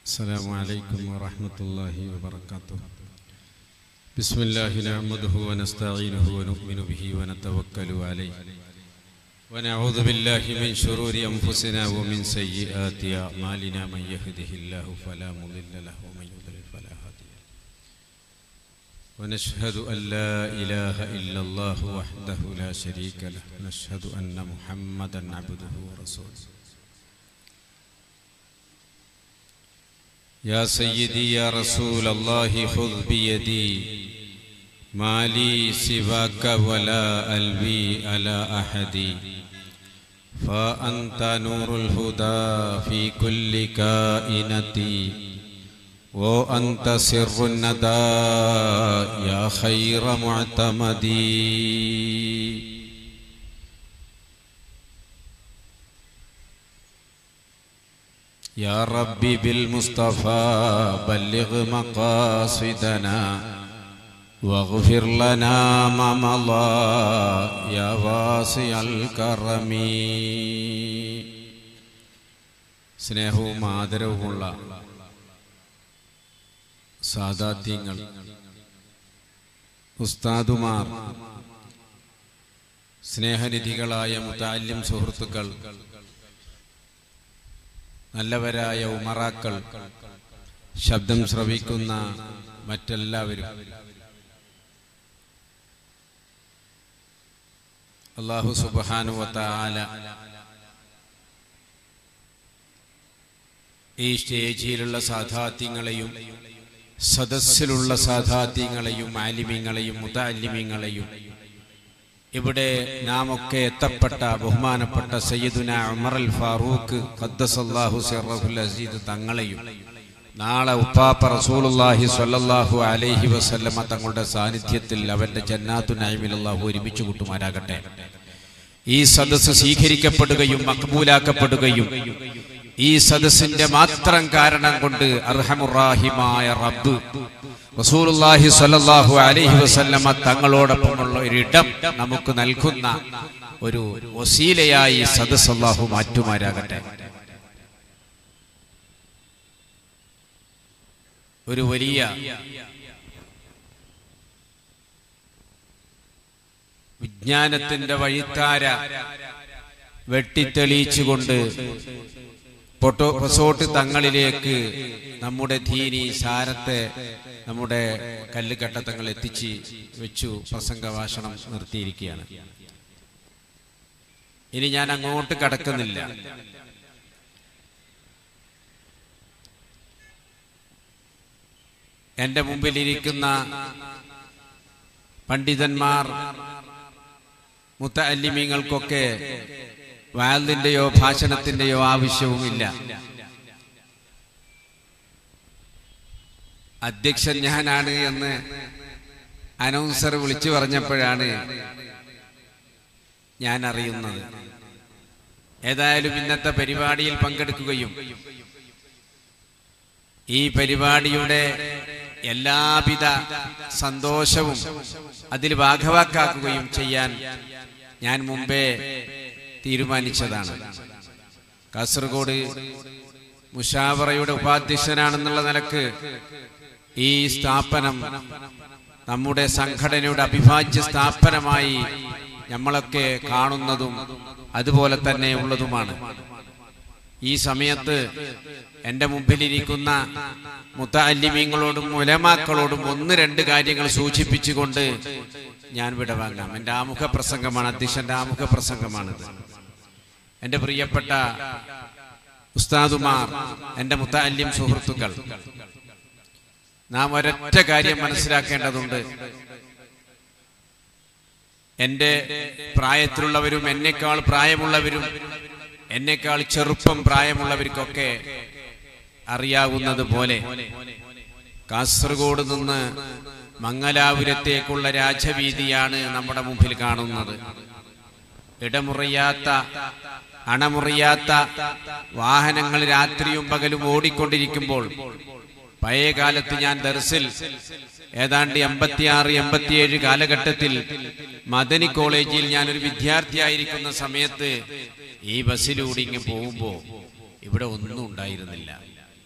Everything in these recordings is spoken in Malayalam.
السلام عليكم ورحمة الله وبركاته بسم الله نعمده ونستعينه ونؤمن به ونتوكل عليه ونعوذ بالله من شرور أنفسنا ومن سيئات أعمالنا من يهده الله فلا مضل له ومن يضلل فلا هادي له ونشهد أن لا إله إلا الله وحده لا شريك له نشهد أن محمدا عبده ورسوله يا سيدي يا رسول الله خذ بيدي ما لي سواك ولا ألوي على أحد فأنت نور الهدى في كل كائنتي وأنت سر الندى يا خير معتمدي يا ربي بالمصطفى بلغ مقاصدنا واغفر لنا ما مضى يا واسع الكرم സ്നേഹവും ആദരവുമുള്ള സാദാത്യങ്ങൾ ഉസ്താദുമാർ സ്നേഹനിധികളായ മുതാല്യം സുഹൃത്തുക്കൾ നല്ലവരായ ഉമറാക്കൾ ശബ്ദം ശ്രവിക്കുന്ന മറ്റെല്ലാവരും അള്ളാഹു സുബാനുവത്താല ഈ സ്റ്റേജിലുള്ള സാധാത്യങ്ങളെയും സദസ്സിലുള്ള സാധാത്യങ്ങളെയും ആലിമ്യങ്ങളെയും മുതാലിമ്യങ്ങളെയും ഇവിടെ നാം ഒക്കെ എത്തപ്പെട്ട ബഹുമാനപ്പെട്ട സയ്യിദുന ഉമർ അൽ ഫാറൂഖ് ഖദ്ദസല്ലാഹു സിറഹുൽ അസീദ് തങ്ങളെയും നാളെ ഉപ്പാപ്പ റസൂലുള്ളാഹി സ്വല്ലല്ലാഹു അലൈഹി വസല്ലമ തങ്ങളുടെ സാന്നിധ്യത്തിൽ അവന്റെ ജന്നാത്തു നൈമിൽ അല്ലാഹു ഒരുമിച്ച് കൂട്ടുമാരാകട്ടെ ഈ സദസ്സ് സ്വീകരിക്കപ്പെടുകയും മക്ബൂലാക്കപ്പെടുകയും ഈ സദസ്സിന്റെ മാത്രം കാരണം കൊണ്ട് അർഹമുറാഹിമായ റബ്ബ് റസൂലുള്ളാഹി സ്വല്ലല്ലാഹു അലൈഹി വസല്ലമ തങ്ങളോടൊപ്പമുള്ള ഒരിടം നമുക്ക് നൽകുന്ന ഒരു വസീലയായി സദസ് അല്ലാഹു മാറ്റുമാരാകട്ടെ ഒരു വലിയ വിജ്ഞാനത്തിന്റെ വഴിത്താര വെട്ടിത്തെളിയിച്ചുകൊണ്ട് പൊട്ടോ റിസോർട്ട് തങ്ങളിലേക്ക് നമ്മുടെ ധീനി സാരത്തെ നമ്മുടെ കല്ലുകെട്ടത്തങ്ങൾ എത്തിച്ച് വെച്ചു പ്രസംഗ ഭാഷണം നിർത്തിയിരിക്കുകയാണ് ഇനി ഞാൻ അങ്ങോട്ട് കടക്കുന്നില്ല എന്റെ മുമ്പിലിരിക്കുന്ന പണ്ഡിതന്മാർ മുത്തല്ലിമീങ്ങൾക്കൊക്കെ വാലിന്റെയോ ഭാഷണത്തിന്റെയോ ആവശ്യവുമില്ല അധ്യക്ഷൻ ഞാനാണ് എന്ന് അനൗൺസർ വിളിച്ചു പറഞ്ഞപ്പോഴാണ് ഞാൻ അറിയുന്നത് ഏതായാലും ഇന്നത്തെ പരിപാടിയിൽ പങ്കെടുക്കുകയും ഈ പരിപാടിയുടെ എല്ലാവിധ സന്തോഷവും അതിൽ ഭാഗവാക്കാക്കുകയും ചെയ്യാൻ ഞാൻ മുമ്പേ തീരുമാനിച്ചതാണ് കാസർഗോഡ് മുഷാവറയുടെ ഉപാധ്യക്ഷനാണെന്നുള്ള നിലക്ക് ഈ സ്ഥാപനം നമ്മുടെ സംഘടനയുടെ അവിഭാജ്യ സ്ഥാപനമായി നമ്മളൊക്കെ കാണുന്നതും അതുപോലെ തന്നെ ഉള്ളതുമാണ് ഈ സമയത്ത് എന്റെ മുമ്പിലിരിക്കുന്ന മുത്തല്ലിമീങ്ങളോടും മുലമാക്കളോടും ഒന്ന് രണ്ട് കാര്യങ്ങൾ സൂചിപ്പിച്ചുകൊണ്ട് ഞാൻ വിടവാങ്ങാം എന്റെ ആമുഖ പ്രസംഗമാണ് അധ്യക്ഷന്റെ ആമുഖ പ്രസംഗമാണിത് എന്റെ പ്രിയപ്പെട്ട ഉസ്താദുമാർ എന്റെ മുത്തല്യം സുഹൃത്തുക്കൾ നാം ഒരൊറ്റ കാര്യം മനസ്സിലാക്കേണ്ടതുണ്ട് എന്റെ പ്രായത്തിലുള്ളവരും എന്നെക്കാൾ പ്രായമുള്ളവരും എന്നെക്കാൾ ചെറുപ്പം പ്രായമുള്ളവർക്കൊക്കെ അറിയാവുന്നത് പോലെ കാസർഗോഡ് നിന്ന് മംഗലാപുരത്തേക്കുള്ള രാജവീതിയാണ് നമ്മുടെ മുമ്പിൽ കാണുന്നത് ഇടമുറിയാത്ത അണമുറിയാത്ത വാഹനങ്ങൾ രാത്രിയും പകലും ഓടിക്കൊണ്ടിരിക്കുമ്പോൾ പഴയ കാലത്ത് ഞാൻ ദർസിൽ ഏതാണ്ട് എൺപത്തിയാറ് എൺപത്തിയേഴ് കാലഘട്ടത്തിൽ മദനി കോളേജിൽ ഞാനൊരു വിദ്യാർത്ഥിയായിരിക്കുന്ന സമയത്ത് ഈ ബസ്സിലൂടെ ഇങ്ങ് പോകുമ്പോ ഇവിടെ ഒന്നും ഉണ്ടായിരുന്നില്ല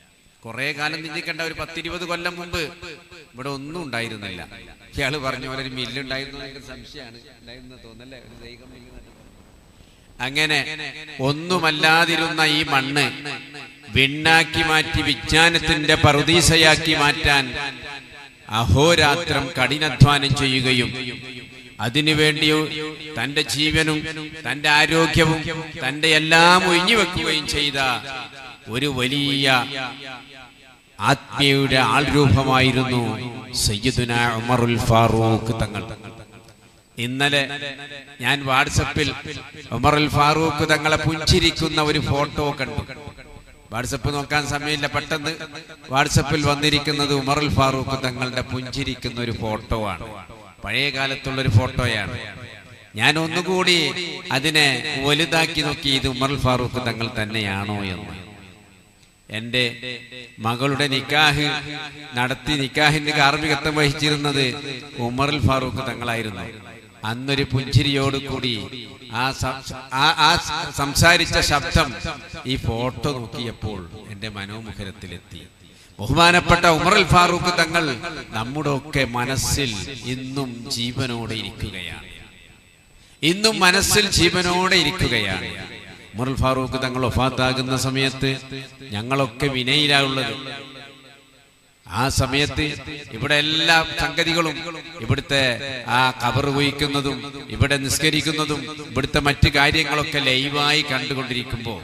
കുറെ കാലം ചിന്തിക്കേണ്ട ഒരു പത്തിരുപത് കൊല്ലം മുമ്പ് ഇവിടെ ഒന്നും ഉണ്ടായിരുന്നില്ല ഇയാള് പറഞ്ഞ പോലെ ഒരു മില്ലുണ്ടായിരുന്നു എനിക്ക് സംശയമാണ് ഉണ്ടായിരുന്നു തോന്നല്ലേ ഒരു ദൈവം മില്ല് തന്നെ. അങ്ങനെ ഒന്നുമല്ലാതിരുന്ന ഈ മണ്ണ് വിണ്ണാക്കി മാറ്റി വിജ്ഞാനത്തിന്റെ പറുദീസയാക്കി മാറ്റാൻ അഹോരാത്രം കഠിനാധ്വാനം ചെയ്യുകയും അതിനുവേണ്ടി തന്റെ ജീവനും തന്റെ ആരോഗ്യവും തന്റെ എല്ലാം ഒഴിഞ്ഞു വെക്കുകയും ചെയ്ത ഒരു വലിയ ആത്മീയയുടെ ആൾരൂപമായിരുന്നു സയ്യിദുന ഉമറുൽ ഫാറൂഖ് തങ്ങൾ ഇന്നലെ ഞാൻ വാട്സപ്പിൽ ഉമറുൽ ഫാറൂഖ് തങ്ങളെ പുഞ്ചിരിക്കുന്ന ഒരു ഫോട്ടോ കണ്ടു വാട്സപ്പ് നോക്കാൻ സമയമില്ല പെട്ടെന്ന് വാട്സപ്പിൽ വന്നിരിക്കുന്നത് ഉമറുൽ ഫാറൂഖ് തങ്ങളുടെ പുഞ്ചിരിക്കുന്ന ഒരു ഫോട്ടോ ആണ് പഴയ കാലത്തുള്ള ഒരു ഫോട്ടോയാണ് ഞാൻ ഒന്നുകൂടി അതിനെ വലുതാക്കി നോക്കി ഇത് ഉമറുൽ ഫാറൂഖ് തങ്ങൾ തന്നെയാണോ എന്ന് എന്റെ മകളുടെ നിക്കാഹ് നടത്തി നിക്കാഹിന്റെ കാർമ്മികത്വം വഹിച്ചിരുന്നത് ഉമറുൽ ഫാറൂഖ് തങ്ങളായിരുന്നു അന്നൊരു പുഞ്ചിരിയോട് കൂടി ആ സം- ആ- ആ സംസാരിച്ച ശബ്ദം ഈ ഫോട്ടോ നോക്കിയപ്പോൾ എന്റെ മനോമുഖരത്തിലെത്തി ബഹുമാനപ്പെട്ട ഉമറുൽ ഫാറൂഖ് തങ്ങൾ നമ്മുടെ ഒക്കെ മനസ്സിൽ ഇന്നും ജീവനോടെ ഇരിക്കുകയാണ് ഇന്നും മനസ്സിൽ ജീവനോടെ ഇരിക്കുകയാണ് ഉമറുൽ ഫാറൂഖ് തങ്ങൾ ഒഫാത്താകുന്ന സമയത്ത് ഞങ്ങളൊക്കെ വിനയിലാണുള്ളത് ആ സമയത്ത് ഇവിടെ എല്ലാ സംഗതികളും ഇവിടുത്തെ ആ കബർ കുഴിക്കുന്നതും ഇവിടെ നിസ്കരിക്കുന്നതും ഇവിടുത്തെ മറ്റു കാര്യങ്ങളൊക്കെ ലൈവായി കണ്ടുകൊണ്ടിരിക്കുമ്പോ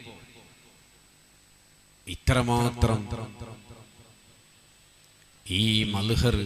ഇത്രമാത്രം ഈ മൽഹർ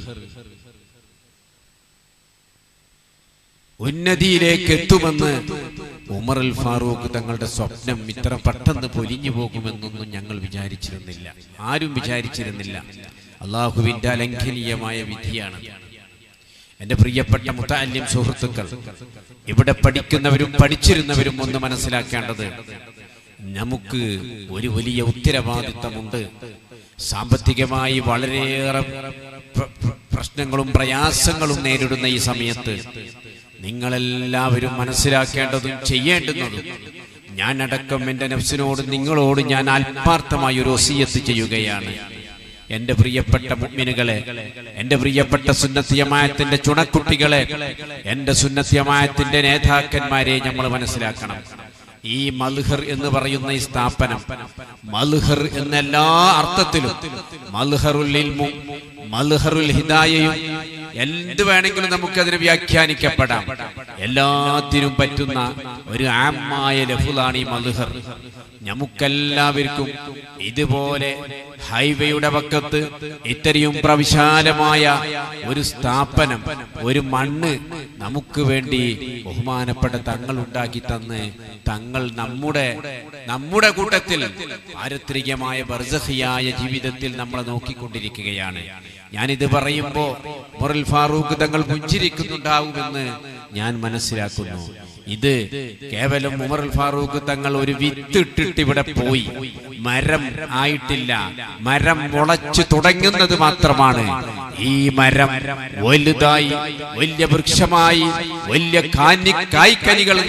ഉന്നതിയിലേക്ക് എത്തുമെന്ന് ഉമർ അൽ ഫാറൂഖ് തങ്ങളുടെ സ്വപ്നം ഇത്ര പെട്ടെന്ന് പൊലിഞ്ഞു പോകുമെന്നൊന്നും ഞങ്ങൾ വിചാരിച്ചിരുന്നില്ല ആരും വിചാരിച്ചിരുന്നില്ല അള്ളാഹുവിന്റെ അലംഘനീയമായ വിധിയാണ് എന്റെ പ്രിയപ്പെട്ട മുത്താല്യം സുഹൃത്തുക്കൾ ഇവിടെ പഠിക്കുന്നവരും പഠിച്ചിരുന്നവരും ഒന്ന് മനസ്സിലാക്കേണ്ടത് നമുക്ക് ഒരു വലിയ ഉത്തരവാദിത്തമുണ്ട് സാമ്പത്തികമായി വളരെയേറെ പ്ര- പ്ര- പ്രശ്നങ്ങളും പ്രയാസങ്ങളും നേരിടുന്ന ഈ സമയത്ത് നിങ്ങളെല്ലാവരും മനസ്സിലാക്കേണ്ടതും ചെയ്യേണ്ടുന്നതും ഞാൻ അടക്കം എന്റെ നഫ്സിനോട് നിങ്ങളോട് ഞാൻ ആത്മാർത്ഥമായി ഒരു ഒസിയത്ത് ചെയ്യുകയാണ് എന്റെ പ്രിയപ്പെട്ട മുഗ്മിനുകളെ എന്റെ പ്രിയപ്പെട്ട സുന്നത്തിയമായത്തിന്റെ ചുണക്കുട്ടികളെ എന്റെ സുന്നത്തിയമായത്തിന്റെ നേതാക്കന്മാരെ നമ്മൾ മനസ്സിലാക്കണം ഈ മൽഹർ എന്ന് പറയുന്ന ഈ സ്ഥാപനം മൽഹർ എന്ന എല്ലാ അർത്ഥത്തിലും മൽഹറുൽ ഇൽമും മൽഹറുൽ ഹിദായയും എന്ത് വേണമെങ്കിലും നമുക്കതിനെ വ്യാഖ്യാനിക്കപ്പെടാം എല്ലാത്തിനും പറ്റുന്ന ഒരു ആമായ ലഫുലാണ് ഈ മൽഹർ നമുക്കെല്ലാവർക്കും ഇതുപോലെ ഹൈവേയുടെ പക്കത്ത് ഇത്രയും പ്രവിശാലമായ ഒരു സ്ഥാപനം ഒരു മണ്ണ് നമുക്ക് വേണ്ടി ബഹുമാനപ്പെട്ട തങ്ങൾ ഉണ്ടാക്കി തന്ന് തങ്ങൾ നമ്മുടെ നമ്മുടെ കൂട്ടത്തിൽ പാരത്രികമായ ബർസഹിയായ ജീവിതത്തിൽ നമ്മളെ നോക്കിക്കൊണ്ടിരിക്കുകയാണ് ഞാനിത് പറയുമ്പോ മുറൽ ഫാറൂഖ് തങ്ങൾ പുഞ്ചിരിക്കുന്നുണ്ടാവുമെന്ന് ഞാൻ മനസ്സിലാക്കുന്നു ഇത് കേവലം ഉമർ ഫാറൂഖ് തങ്ങൾ ഒരു വിത്തിട്ടിട്ട് ഇവിടെ പോയി മരം ആയിട്ടില്ല മരം മുളച്ചു തുടങ്ങുന്നത് മാത്രമാണ് ഈ മരം വലുതായി വലിയ വൃക്ഷമായി വലിയ കാനി കായ്ക്കനികൾ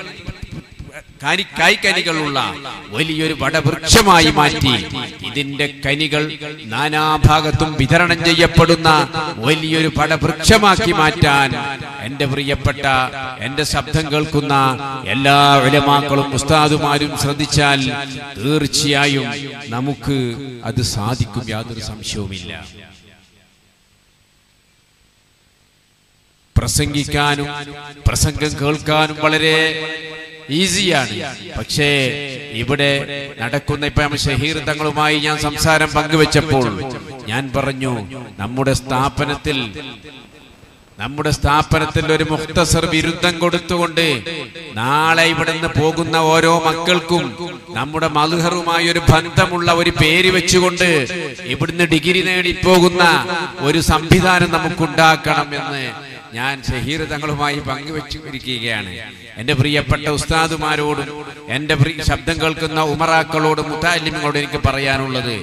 കാനി കായ്ക്കനികളുള്ള വലിയൊരു വടവൃക്ഷമായി മാറ്റി ഇതിന്റെ കനികൾ നാനാഭാഗത്തും വിതരണം ചെയ്യപ്പെടുന്ന വലിയൊരു വടവൃക്ഷമാക്കി മാറ്റാൻ എന്റെ പ്രിയപ്പെട്ട എന്റെ ശബ്ദം കേൾക്കുന്ന എല്ലാ ഉലമാക്കളും ഉസ്താദുമാരും ശ്രദ്ധിച്ചാൽ തീർച്ചയായും നമുക്ക് അത് സാധിക്കും യാതൊരു സംശയവുമില്ല പ്രസംഗിക്കാനും പ്രസംഗം കേൾക്കാനും വളരെ ഈസിയാണ് പക്ഷേ ഇവിടെ നടക്കുന്ന ഇപ്പം ഷഹീർ തങ്ങളുമായി ഞാൻ സംസാരം പങ്കുവെച്ചപ്പോൾ ഞാൻ പറഞ്ഞു നമ്മുടെ സ്ഥാപനത്തിൽ നമ്മുടെ സ്ഥാപനത്തിൽ ഒരു മുക്തസർ ബിരുദം കൊടുത്തുകൊണ്ട് നാളെ ഇവിടുന്ന് പോകുന്ന ഓരോ മക്കൾക്കും നമ്മുടെ മധുഹറുമായി ഒരു ബന്ധമുള്ള ഒരു പേര് വെച്ചുകൊണ്ട് ഇവിടുന്ന് ഡിഗ്രി നേടി പോകുന്ന ഒരു സംവിധാനം നമുക്കുണ്ടാക്കണം എന്ന് ഞാൻ ഷഹീർ തങ്ങളുമായി പങ്കുവെച്ചു ഇരിക്കുകയാണ് എന്റെ പ്രിയപ്പെട്ട ഉസ്താദുമാരോടും എന്റെ പ്രിയ ശബ്ദം കേൾക്കുന്ന ഉമറാക്കളോടും മുത്താലിമികളോടും എനിക്ക് പറയാനുള്ളത്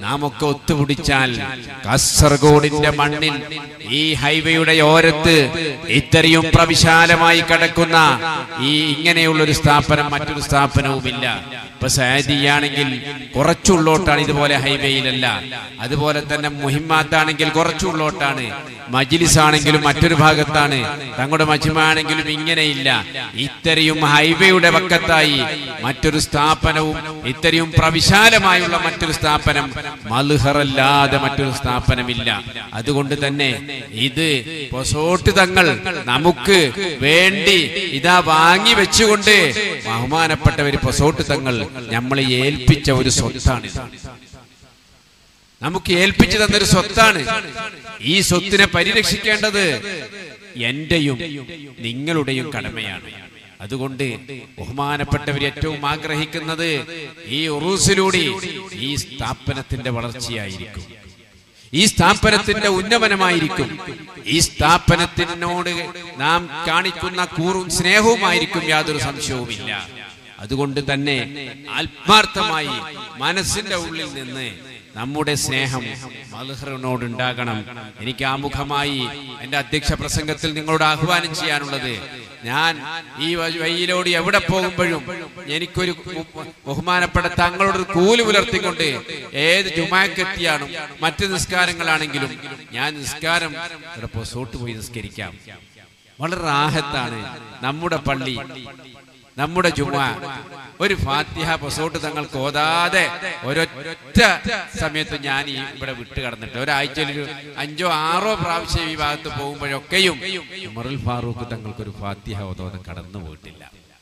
നാം ഒക്കെ ഒത്തുപിടിച്ചാൽ കാസർഗോഡിന്റെ മണ്ണിൽ ഈ ഹൈവേയുടെ ഓരത്ത് ഇത്രയും പ്രവിശാലമായി കിടക്കുന്ന ഈ ഇങ്ങനെയുള്ള ഒരു സ്ഥാപനം മറ്റൊരു സ്ഥാപനവുമില്ല ഇപ്പൊ സാദിയാണെങ്കിൽ കുറച്ചുള്ളോട്ടാണ് ഇതുപോലെ ഹൈവേയിലല്ല അതുപോലെ തന്നെ മുഹിമാത്താണെങ്കിൽ കുറച്ചുള്ളോട്ടാണ് മജിലിസ് ആണെങ്കിലും മറ്റൊരു ഭാഗത്താണ് തങ്ങളുടെ മജിമാണെങ്കിലും ഇങ്ങനെയില്ല ഇത്രയും ഹൈവേയുടെ പക്കത്തായി മറ്റൊരു സ്ഥാപനവും ഇത്രയും പ്രവിശാലമായുള്ള മറ്റൊരു സ്ഥാപനം മൽഹറല്ലാതെ മറ്റൊരു സ്ഥാപനമില്ല അതുകൊണ്ട് തന്നെ ഇത് പൊസോട്ട് തങ്ങൾ നമുക്ക് വേണ്ടി ഇതാ വാങ്ങി വെച്ചുകൊണ്ട് ബഹുമാനപ്പെട്ടവർ പൊസോട്ട് തങ്ങൾ നമ്മളെ ഏൽപ്പിച്ച ഒരു സ്വത്താണ് നമുക്ക് ഏൽപ്പിച്ചു തന്നൊരു സ്വത്താണ് ഈ സ്വത്തിനെ പരിരക്ഷിക്കേണ്ടത് എന്റെയും നിങ്ങളുടെയും കടമയാണ് അതുകൊണ്ട് ബഹുമാനപ്പെട്ടവർ ഏറ്റവും ആഗ്രഹിക്കുന്നത് ഈ ഉറൂസിലൂടെ ഈ സ്ഥാപനത്തിന്റെ വളർച്ചയായിരിക്കും ഈ സ്ഥാപനത്തിന്റെ ഉന്നമനമായിരിക്കും ഈ സ്ഥാപനത്തിനോട് നാം കാണിക്കുന്ന കൂറും സ്നേഹവുമായിരിക്കും യാതൊരു സംശയവുമില്ല അതുകൊണ്ട് തന്നെ ആത്മാർത്ഥമായി മനസ്സിന്റെ ഉള്ളിൽ നിന്ന് നമ്മുടെ സ്നേഹം മൽഹറിനോട് ഉണ്ടാകണം എനിക്ക് ആമുഖമായി എന്റെ അധ്യക്ഷ പ്രസംഗത്തിൽ നിങ്ങളോട് ആഹ്വാനം ചെയ്യാനുള്ളത് ഞാൻ ഈ വഴി- വഴിയിലൂടെ എവിടെ പോകുമ്പോഴും എനിക്കൊരു ബഹു- ബഹുമാനപ്പെട്ട തങ്ങളോട് കൂലി പുലർത്തിക്കൊണ്ട് ഏത് ജുമാക്കെത്തിയാണും മറ്റ് നിസ്കാരങ്ങളാണെങ്കിലും ഞാൻ നിസ്കാരം ഇവിടെ പൊസോട്ട് പോയി നിസ്കരിക്കാം വളരെ റാഹത്താണ് നമ്മുടെ പള്ളി നമ്മുടെ ജുമ ഒരു ഫാത്തിഹ പൊസോട്ട് തങ്ങൾക്ക് ഓതാതെ ഒരൊറ്റ സമയത്ത് ഞാൻ ഈ ഇവിടെ വിട്ട് കടന്നിട്ട് ഒരാഴ്ചയിൽ ഒരു അഞ്ചോ ആറോ പ്രാവശ്യം ഈ ഭാഗത്ത് പോകുമ്പോഴൊക്കെയും ഉമറുൽ ഫാറൂഖ് തങ്ങൾക്ക് ഒരു ഫാത്തിഹ ഓതാതെ കടന്നു പോയിട്ടില്ല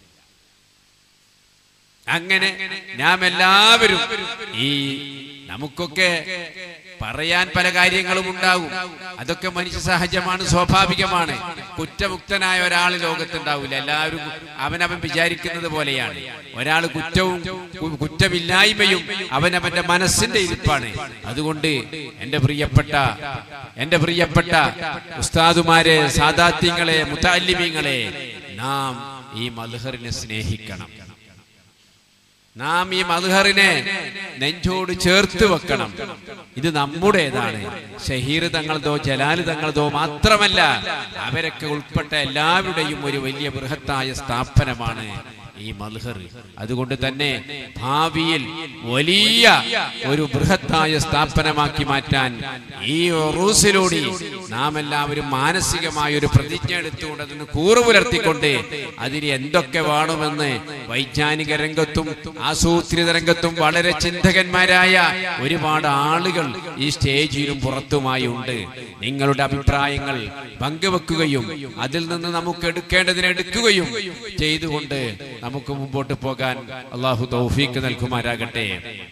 അങ്ങനെ നാം എല്ലാവരും ഈ നമുക്കൊക്കെ പറയാൻ പല കാര്യങ്ങളും ഉണ്ടാകും അതൊക്കെ മനുഷ്യ സഹജമാണ് സ്വാഭാവികമാണ് കുറ്റമുക്തനായ ഒരാൾ ലോകത്തുണ്ടാവില്ല എല്ലാവരും അവനവൻ വിചാരിക്കുന്നത് പോലെയാണ് ഒരാൾ കുറ്റവും കു- കുറ്റമില്ലായ്മയും അവനവന്റെ മനസ്സിന്റെ ഇരിപ്പാണ് അതുകൊണ്ട് എന്റെ പ്രിയപ്പെട്ട എന്റെ പ്രിയപ്പെട്ട ഉസ്താദുമാരെ സാദാത്യങ്ങളെ മുത്താലിമീങ്ങളെ നാം ഈ മൽഹറിനെ സ്നേഹിക്കണം നാം ഈ മധുഹറിനെ നെഞ്ചോട് ചേർത്ത് വെക്കണം ഇത് നമ്മുടേതാണ് ഷഹീർ തങ്ങളതോ ജലാല് തങ്ങളതോ മാത്രമല്ല അവരൊക്കെ ഉൾപ്പെട്ട എല്ലാവരുടെയും ഒരു വലിയ ബൃഹത്തായ സ്ഥാപനമാണ് ഈ മൽഹർ അതുകൊണ്ട് തന്നെ ഭാവിയിൽ വലിയ ഒരു ബൃഹത്തായ സ്ഥാപനമാക്കി മാറ്റാൻ ഈ റൂസിലൂടെ നാം എല്ലാവരും മാനസികമായ ഒരു പ്രതിജ്ഞ എടുത്തുകൊണ്ട് അതിന് കൂറു പുലർത്തിക്കൊണ്ട് അതിന് എന്തൊക്കെ വേണമെന്ന് വൈജ്ഞാനിക രംഗത്തും ആസൂത്രിത രംഗത്തും വളരെ ചിന്തകന്മാരായ ഒരുപാട് ആളുകൾ ഈ സ്റ്റേജിലും പുറത്തുമായി ഉണ്ട് നിങ്ങളുടെ അഭിപ്രായങ്ങൾ പങ്കുവെക്കുകയും അതിൽ നിന്ന് നമുക്ക് എടുക്കേണ്ടതിന് എടുക്കുകയും ചെയ്തുകൊണ്ട് നമുക്ക് മുമ്പോട്ട് പോകാൻ അള്ളാഹു തൗഫീക്ക് നൽകുമാരാകട്ടെ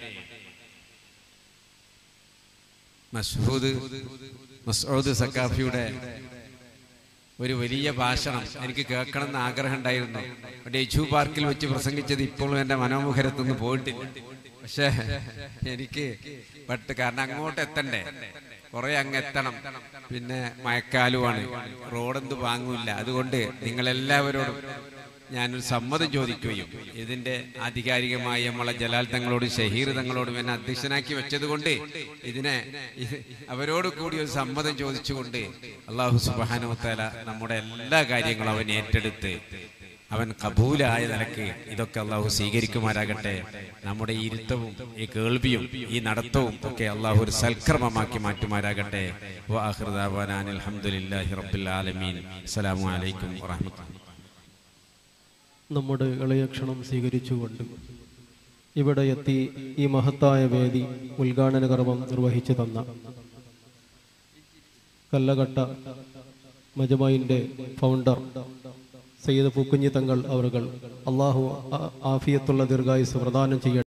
മസ്ഹൂദ് മസ്ഊദ് സക്കാഫിയുടെ ഒരു വലിയ ഭാഷണം എനിക്ക് കേൾക്കണം എന്ന് ആഗ്രഹം ഉണ്ടായിരുന്നു ഡെജു പാർക്കിൽ വെച്ച് പ്രസംഗിച്ചത് ഇപ്പോഴും എന്റെ മനോമുഖരത്തൊന്നും പോയിട്ടില്ല പക്ഷേ എനിക്ക് ബട്ട് കാരണം അങ്ങോട്ട് എത്തണ്ടേ കുറെ അങ്ങ് എത്തണം പിന്നെ മഴക്കാലുമാണ് റോഡെന്ത് വാങ്ങൂല്ല അതുകൊണ്ട് നിങ്ങളെല്ലാവരോടും ഞാനൊരു സമ്മതം ചോദിക്കുകയും ഇതിന്റെ ആധികാരികമായി നമ്മളെ ജലാൽ തങ്ങളോട് ഷഹീർ തങ്ങളോടും എന്നെ അധ്യക്ഷനാക്കി വെച്ചത് കൊണ്ട് ഇതിനെ ഇത് അവരോട് കൂടി ഒരു സമ്മതം ചോദിച്ചുകൊണ്ട് അള്ളാഹു സുബാനുത്തല നമ്മുടെ എല്ലാ കാര്യങ്ങളും അവൻ ഏറ്റെടുത്ത് അവൻ കബൂലായ നിലക്ക് ഇതൊക്കെ അള്ളാഹു സ്വീകരിക്കുമാരാകട്ടെ നമ്മുടെ ഈ ഇരുത്തവും ഈ കേൾവിയും ഈ നടത്തവും ഒക്കെ അള്ളാഹു ഒരു സൽക്രമമാക്കി മാറ്റുമാരാകട്ടെ വാഹൃദാൻ അലഹമുല്ലാഹി റബ്ബിൽ ആലമീൻ അസ്സലാമു അലൈക്കും വറഹ്മത്തുള്ളാഹി നമ്മുടെ ഇളയ ക്ഷണം സ്വീകരിച്ചുകൊണ്ട് ഇവിടെ എത്തി ഈ മഹത്തായ വേദി ഉദ്ഘാടന കർമ്മം നിർവഹിച്ചു തന്ന കല്ലകട്ട മജമായിൻ്റെ ഫൗണ്ടർ സയ്യിദ് പൂക്കുഞ്ഞി തങ്ങൾ അവർ അള്ളാഹു ആ- ആഫിയത്തുള്ള ദീർഘായുസ് പ്രദാനം ചെയ്യട്ടെ